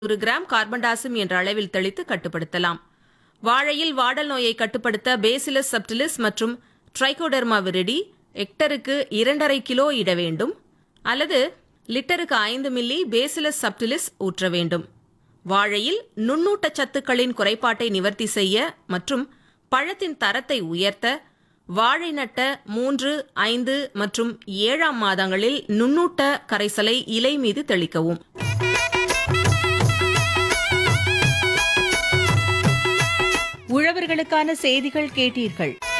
ஒரு gram carbendazim என்ற அளவில் தெளித்து கட்டுப்படுத்தலாம் வாழையில் வாடல் நோயை கட்டுப்படுத்த பேசிலஸ் சப்டிலிஸ் மற்றும் ட்ரைகோடெர்மா விரிடி ஹெக்டருக்கு இரண்டரை கிலோ இட வேண்டும் அல்லது லிட்டருக்கு ஐந்து மில்லி பேசிலஸ் சப்டிலிஸ் ஊற்ற வேண்டும் வாழையில் நுண்ணூட்டச் சத்துக்களின் குறைபாட்டை நிவர்த்தி செய்ய மற்றும் பழத்தின் தரத்தை உயர்த்த வாழை நட்ட மூன்று ஐந்து மற்றும் ஏழாம் மாதங்களில் நுண்ணூட்ட கரைசலை இலை மீது தெளிக்கவும் உழவர்களுக்கான செய்திகள் கேட்டீர்கள்